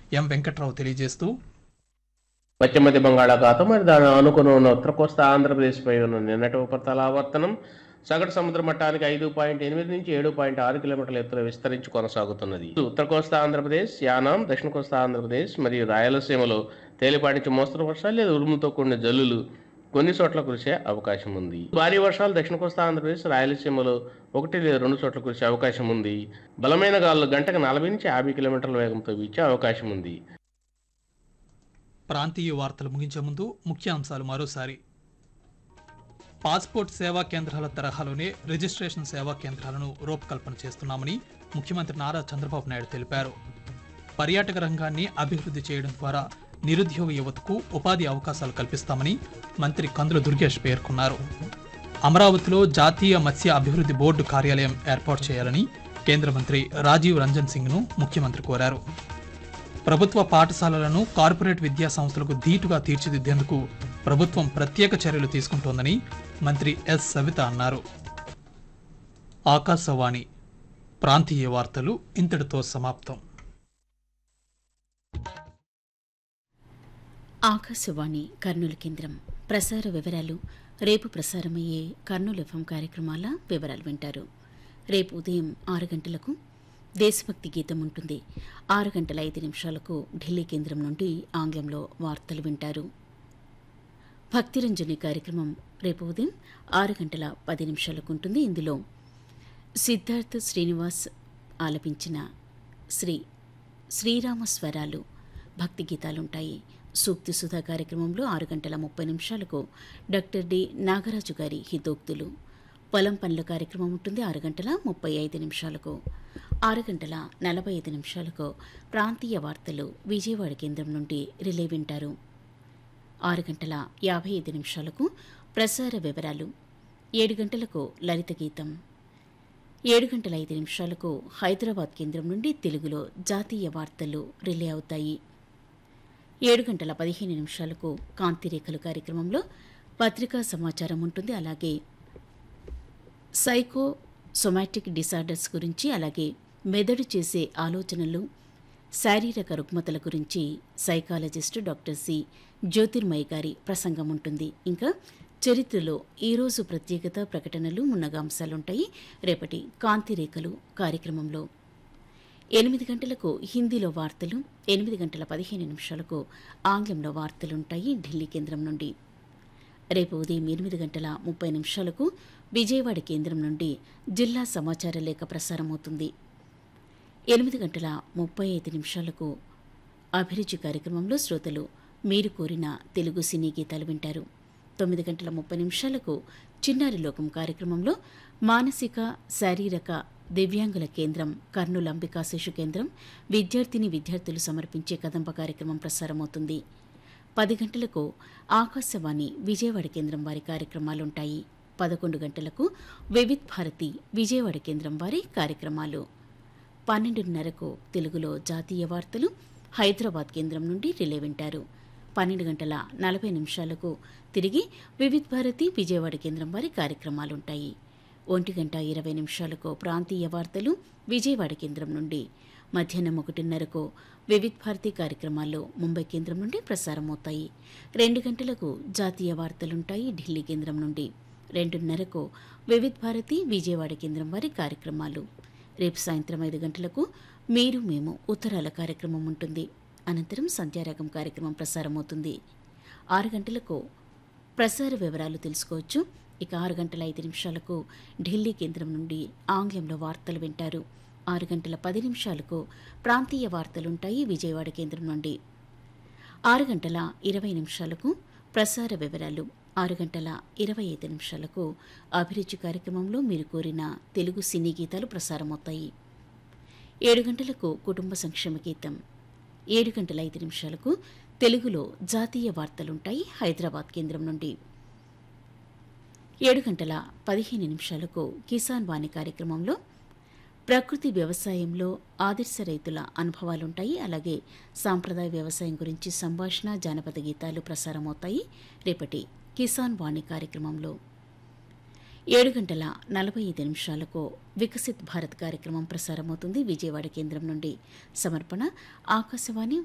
ఎం వెంకట్రావు తెలియజేస్తూ పశ్చిమ మధ్య బంగాళాఖాతం మరి దాని ఆనుకుని ఉన్న ఉత్తర కోస్తా ఆంధ్రప్రదేశ్పై ఉన్న నిన్నటి ఉపరితల ఆవర్తనం సగటు సముద్ర మట్టానికి ఐదు పాయింట్ ఎనిమిది నుంచి ఏడు పాయింట్ ఆరు కిలోమీటర్ల ఎత్తున విస్తరించి కొనసాగుతున్నది ఉత్తర కోస్తా ఆంధ్రప్రదేశ్ యానాం దక్షిణ కోస్తా ఆంధ్రప్రదేశ్ మరియు రాయలసీమలో తేలిపాటి నుంచి మోస్తరు వర్షాలు లేదా ఉరుముతో కూడిన జల్లులు కొన్ని చోట్ల కురిసే అవకాశం ఉంది భారీ వర్షాలు దక్షిణ కోస్తా ఆంధ్రప్రదేశ్ రాయలసీమలో ఒకటి లేదా రెండు చోట్ల కురిసే అవకాశం ఉంది బలమైన గాలులు గంటకు నలభై నుంచి యాభై కిలోమీటర్ల వేగంతో వీచే అవకాశం ఉంది ప్రాంతీయ వార్తలు ముగించే ముందు ముఖ్యాంశాలు మరోసారి పాస్పోర్ట్ సేవా కేంద్రాల తరహాలోనే రిజిస్ట్రేషన్ సేవా కేంద్రాలను రూపకల్పన చేస్తున్నామని ముఖ్యమంత్రి నారా చంద్రబాబు నాయుడు తెలిపారు పర్యాటక రంగాన్ని అభివృద్ధి చేయడం ద్వారా నిరుద్యోగ యువతకు ఉపాధి అవకాశాలు కల్పిస్తామని మంత్రి కందుల దుర్గేష్ పేర్కొన్నారు అమరావతిలో జాతీయ మత్స్య అభివృద్ధి బోర్డు కార్యాలయం ఏర్పాటు చేయాలని కేంద్ర మంత్రి రాజీవ్ రంజన్ సింగ్ను ముఖ్యమంత్రి కోరారు ప్రభుత్వ పాఠశాలలను కార్పొరేట్ విద్యా సంస్థలకు ధీటుగా తీర్చిదిద్దేందుకు ప్రభుత్వం ప్రత్యేక చర్యలు తీసుకుంటోందని మంత్రి ఎస్ సవిత అన్నారు ఆకాశవాణి ప్రాంతీయ వార్తలు ఇంతటితో సమాప్తం ఆకాశవాణి కర్నూలు కేంద్రం ప్రసార వివరాలు రేపు ప్రసారమయ్యే కర్నూలు ఎఫ్ఎం కార్యక్రమాల వివరాలు వింటారు రేపు ఉదయం ఆరు గంటలకు దేశభక్తి గీతం ఉంటుంది ఆరు గంటల ఐదు నిమిషాలకు ఢిల్లీ కేంద్రం నుండి ఆంగ్లంలో వార్తలు వింటారు భక్తిరంజని కార్యక్రమం రేపు ఉదయం ఆరు గంటల పది నిమిషాలకు ఉంటుంది ఇందులో సిద్ధార్థ్ శ్రీనివాస్ ఆలపించిన శ్రీ శ్రీరామ స్వరాలు భక్తి గీతాలుంటాయి సూక్తి సుధా కార్యక్రమంలో ఆరు గంటల ముప్పై నిమిషాలకు డాక్టర్ డి నాగరాజు గారి హితోక్తులు పొలం పనుల కార్యక్రమం ఉంటుంది ఆరు గంటల ముప్పై ఐదు నిమిషాలకు ఆరు గంటల నలభై ఐదు నిమిషాలకు ప్రాంతీయ వార్తలు విజయవాడ కేంద్రం నుండి రిలే వింటారు ఆరు గంటల యాభై ఐదు నిమిషాలకు ప్రసార వివరాలు ఏడు గంటలకు లలిత గీతం ఏడు గంటల ఐదు నిమిషాలకు హైదరాబాద్ కేంద్రం నుండి తెలుగులో జాతీయ వార్తలు రిలే అవుతాయి ఏడు గంటల పదిహేను నిమిషాలకు కాంతిరేఖలు కార్యక్రమంలో పత్రికా సమాచారం ఉంటుంది అలాగే సైకో సొమాటిక్ డిసార్డర్స్ గురించి అలాగే మెదడు చేసే ఆలోచనలు శారీరక రుగ్మతల గురించి సైకాలజిస్టు డాక్టర్ సి జ్యోతిర్మయ్య గారి ప్రసంగం ఉంటుంది ఇంకా చరిత్రలో ఈరోజు ప్రత్యేకత ప్రకటనలు మున్నగా అంశాలుంటాయి రేపటి కాంతిరేఖలు కార్యక్రమంలో ఎనిమిది గంటలకు హిందీలో వార్తలు ఎనిమిది గంటల పదిహేను నిమిషాలకు ఆంగ్లంలో వార్తలుంటాయి ఢిల్లీ కేంద్రం నుండి రేపు ఉదయం ఎనిమిది గంటల ముప్పై నిమిషాలకు విజయవాడ కేంద్రం నుండి జిల్లా సమాచార లేఖ ప్రసారమవుతుంది ఎనిమిది గంటల ముప్పై ఐదు నిమిషాలకు అభిరుచి కార్యక్రమంలో శ్రోతలు మీరు కోరిన తెలుగు సినీ గీతాలు వింటారు తొమ్మిది గంటల ముప్పై నిమిషాలకు చిన్నారి లోకం కార్యక్రమంలో మానసిక శారీరక దివ్యాంగుల కేంద్రం కర్నూలు అంబికా శిశు కేంద్రం విద్యార్థిని విద్యార్థులు సమర్పించే కదంబ కార్యక్రమం ప్రసారమవుతుంది పది గంటలకు ఆకాశవాణి విజయవాడ కేంద్రం వారి కార్యక్రమాలుంటాయి పదకొండు గంటలకు వివిధ్ భారతి విజయవాడ కేంద్రం వారి కార్యక్రమాలు పన్నెండున్నరకు తెలుగులో జాతీయ వార్తలు హైదరాబాద్ కేంద్రం నుండి రిలే వింటారు పన్నెండు గంటల నలభై నిమిషాలకు తిరిగి వివిధ్ భారతి విజయవాడ కేంద్రం వారి కార్యక్రమాలుంటాయి ఒంటి గంట ఇరవై నిమిషాలకు ప్రాంతీయ వార్తలు విజయవాడ కేంద్రం నుండి మధ్యాహ్నం ఒకటిన్నరకు వివిధ్ భారతి కార్యక్రమాల్లో ముంబై కేంద్రం నుండి ప్రసారమవుతాయి రెండు గంటలకు జాతీయ వార్తలుంటాయి ఢిల్లీ కేంద్రం నుండి రెండున్నరకు వివిధ్ భారతి విజయవాడ కేంద్రం వారి కార్యక్రమాలు రేపు సాయంత్రం ఐదు గంటలకు మీరు మేము ఉత్తరాల కార్యక్రమం ఉంటుంది అనంతరం సంధ్యారాగం కార్యక్రమం ప్రసారమవుతుంది ఆరు గంటలకు ప్రసార వివరాలు తెలుసుకోవచ్చు ఇక ఆరు గంటల ఐదు నిమిషాలకు ఢిల్లీ కేంద్రం నుండి ఆంగ్లంలో వార్తలు వింటారు ఆరు గంటల పది నిమిషాలకు ప్రాంతీయ వార్తలుంటాయి విజయవాడ కేంద్రం నుండి ఆరు గంటల ఇరవై నిమిషాలకు ప్రసార వివరాలు ఆరు గంటల ఇరవై ఐదు నిమిషాలకు అభిరుచి కార్యక్రమంలో మీరు కోరిన తెలుగు సినీ గీతాలు ప్రసారమవుతాయి ఏడు గంటలకు కుటుంబ సంక్షేమ గీతం ఏడు గంటల ఐదు నిమిషాలకు తెలుగులో జాతీయ వార్తలుంటాయి హైదరాబాద్ కేంద్రం నుండి ఏడు గంటల పదిహేను నిమిషాలకు కిసాన్ వాణి కార్యక్రమంలో ప్రకృతి వ్యవసాయంలో ఆదర్శ రైతుల అనుభవాలుంటాయి అలాగే సాంప్రదాయ వ్యవసాయం గురించి సంభాషణ జానపద గీతాలు ప్రసారమవుతాయి రేపటి కిసాన్ వాణి కార్యక్రమంలో ఏడు గంటల నలభై ఐదు నిమిషాలకు వికసిత్ భారత్ కార్యక్రమం ప్రసారమవుతుంది విజయవాడ కేంద్రం నుండి సమర్పణ ఆకాశవాణి